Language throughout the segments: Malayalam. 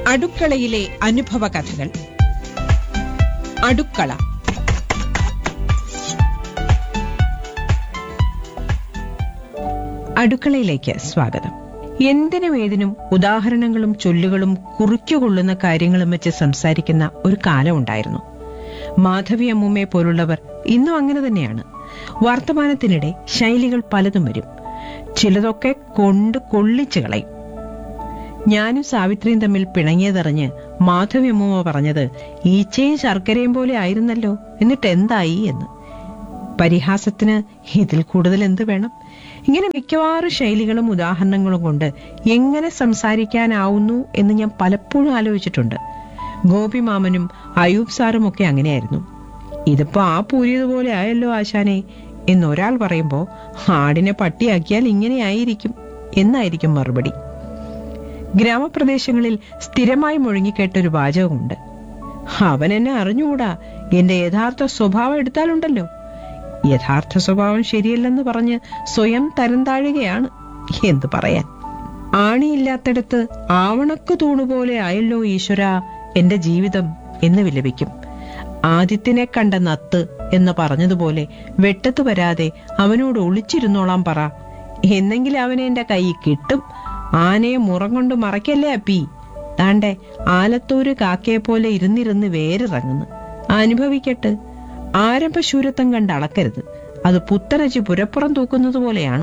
അടുക്കളയിലെ അനുഭവ കഥകൾ അടുക്കള അടുക്കളയിലേക്ക് സ്വാഗതം എന്തിനും ഏതിനും ഉദാഹരണങ്ങളും ചൊല്ലുകളും കുറിക്കുകൊള്ളുന്ന കാര്യങ്ങളും വെച്ച് സംസാരിക്കുന്ന ഒരു കാലമുണ്ടായിരുന്നു മാധവി അമ്മൂമ്മയെ പോലുള്ളവർ ഇന്നും അങ്ങനെ തന്നെയാണ് വർത്തമാനത്തിനിടെ ശൈലികൾ പലതും വരും ചിലതൊക്കെ കൊണ്ട് കൊള്ളിച്ചു കളയും ഞാനും സാവിത്രിയും തമ്മിൽ പിണങ്ങിയതറിഞ്ഞ് മാധവി അമ്മൂമ്മ പറഞ്ഞത് ഈച്ചയും ശർക്കരയും പോലെ ആയിരുന്നല്ലോ എന്നിട്ട് എന്തായി എന്ന് പരിഹാസത്തിന് ഇതിൽ കൂടുതൽ എന്ത് വേണം ഇങ്ങനെ മിക്കവാറും ശൈലികളും ഉദാഹരണങ്ങളും കൊണ്ട് എങ്ങനെ സംസാരിക്കാനാവുന്നു എന്ന് ഞാൻ പലപ്പോഴും ആലോചിച്ചിട്ടുണ്ട് ഗോപി മാമനും അയൂബ് സാറും ഒക്കെ അങ്ങനെയായിരുന്നു ഇതിപ്പോ ആ പൂരിയതുപോലെ ആയല്ലോ ആശാനെ എന്നൊരാൾ പറയുമ്പോ ആടിനെ പട്ടിയാക്കിയാൽ ഇങ്ങനെയായിരിക്കും എന്നായിരിക്കും മറുപടി ഗ്രാമപ്രദേശങ്ങളിൽ സ്ഥിരമായി മുഴങ്ങിക്കേട്ടൊരു വാചകമുണ്ട് അവൻ എന്നെ അറിഞ്ഞുകൂടാ എന്റെ യഥാർത്ഥ സ്വഭാവം എടുത്താലുണ്ടല്ലോ യഥാർത്ഥ സ്വഭാവം ശരിയല്ലെന്ന് പറഞ്ഞ് സ്വയം തരം താഴുകയാണ് എന്തു പറയാൻ ആണിയില്ലാത്തടത്ത് ആവണക്ക് തൂണുപോലെ ആയല്ലോ ഈശ്വര എന്റെ ജീവിതം എന്ന് വിലപിക്കും ആദിത്യനെ കണ്ട നത്ത് എന്ന് പറഞ്ഞതുപോലെ വെട്ടത്ത് വരാതെ അവനോട് ഒളിച്ചിരുന്നോളാം പറ എന്നെങ്കിലും അവനെ എന്റെ കൈ കിട്ടും ആനയെ മുറം കൊണ്ട് മറയ്ക്കല്ലേ അപ്പി താണ്ടെ ആലത്തൂര് കാക്കയെ പോലെ ഇരുന്നിരുന്ന് വേരിറങ്ങുന്നു അനുഭവിക്കട്ട് ആരംഭശൂരത്വം കണ്ട് അളക്കരുത് അത് പുത്തനച്ച് പുരപ്പുറം തൂക്കുന്നത് പോലെയാണ്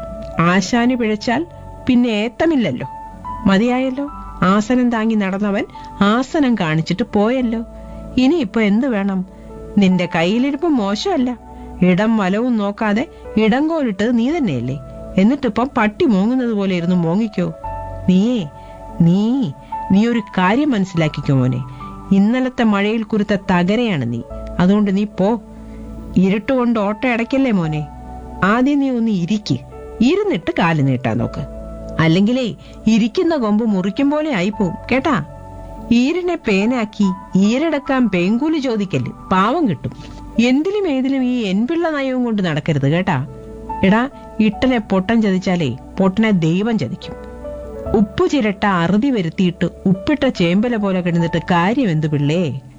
ആശാന് പിഴച്ചാൽ പിന്നെ ഏത്തമില്ലല്ലോ മതിയായല്ലോ ആസനം താങ്ങി നടന്നവൻ ആസനം കാണിച്ചിട്ട് പോയല്ലോ ഇനി ഇപ്പൊ എന്ത് വേണം നിന്റെ കയ്യിലിരിപ്പ് മോശമല്ല ഇടം വലവും നോക്കാതെ ഇടം കോലിട്ടത് നീ തന്നെയല്ലേ എന്നിട്ടിപ്പം പട്ടി മോങ്ങുന്നത് പോലെ ഇരുന്ന് മോങ്ങിക്കോ നീയേ നീ നീ ഒരു കാര്യം മനസ്സിലാക്കിക്കോ മോനെ ഇന്നലത്തെ മഴയിൽ കുരുത്ത തകരയാണ് നീ അതുകൊണ്ട് നീ പോ ഇരുട്ടുകൊണ്ട് ഓട്ട അടയ്ക്കല്ലേ മോനെ ആദ്യം നീ ഒന്ന് ഇരിക്ക് ഇരുന്നിട്ട് കാല് നീട്ടാൻ നോക്ക് അല്ലെങ്കിലേ ഇരിക്കുന്ന കൊമ്പ് മുറിക്കും പോലെ ആയിപ്പോവും കേട്ടാ ഈരിനെ പേനാക്കി ഈരടക്കാൻ പേങ്കൂലി ചോദിക്കല് പാവം കിട്ടും എന്തിലും ഏതിലും ഈ എൻപിള്ള നയവും കൊണ്ട് നടക്കരുത് കേട്ടാ എടാ ഇട്ടനെ പൊട്ടൻ ചതിച്ചാലേ പൊട്ടനെ ദൈവം ചതിക്കും ഉപ്പു ചിരട്ട അറുതി വരുത്തിയിട്ട് ഉപ്പിട്ട ചേമ്പല പോലെ കിടന്നിട്ട് കാര്യം എന്ത് പിള്ളേ